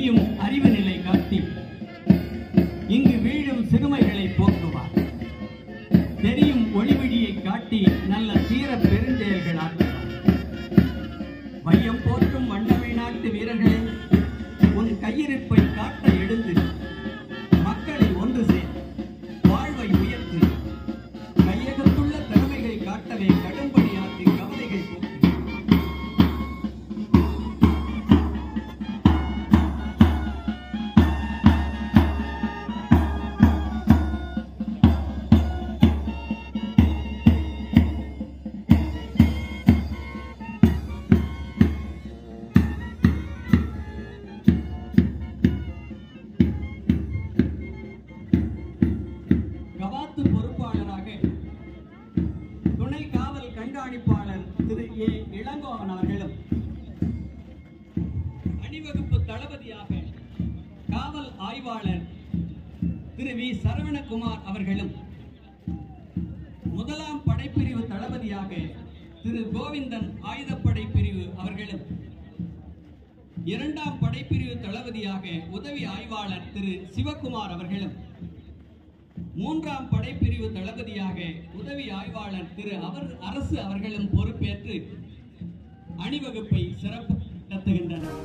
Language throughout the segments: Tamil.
தெரியும் அறிவு நிலை காட்டி இங்கு வீழும் சிறுமைகளை போக்குவார் தெரியும் ஒளிவிடியை காட்டி நல்ல தீர பெருஞ்செயல்கள் ஆற்றுவார் வையம் போற்றும் மண்டமை நாட்டு வீரர்களே உன் கையிருப்பை காட்ட எழுந்து மக்களை ஒன்று சேர் வாழ்வை உயர்த்து கையகத்துள்ள திறமைகளை காட்டவே கடும்படியாற்றி கவலைகள் போக்கு கவாத்து பொறுப்பாளராக துணை காவல் கண்காணிப்பாளர் திரு ஏ இளங்கோவன் அவர்களும் அணிவகுப்பு தளபதியாக காவல் ஆய்வாளர் திரு வி சரவணகுமார் அவர்களும் முதலாம் படைப்பிரிவு தளபதியாக திரு கோவிந்தன் ஆயுதப்படை பிரிவு அவர்களும் இரண்டாம் படைப்பிரிவு தளபதியாக உதவி ஆய்வாளர் திரு சிவகுமார் அவர்களும் மூன்றாம் படைப்பிரிவு தளபதியாக உதவி ஆய்வாளர் திரு அவர் அரசு அவர்களும் பொறுப்பேற்று அணிவகுப்பை சிறப்பு நடத்துகின்றனர்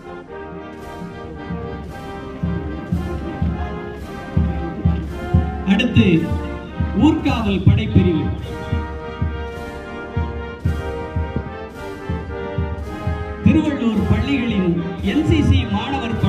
அடுத்து ஊர்காவல் படைப்பிரிவு திருவள்ளூர் பள்ளிகளின் என்சிசி மாணவர்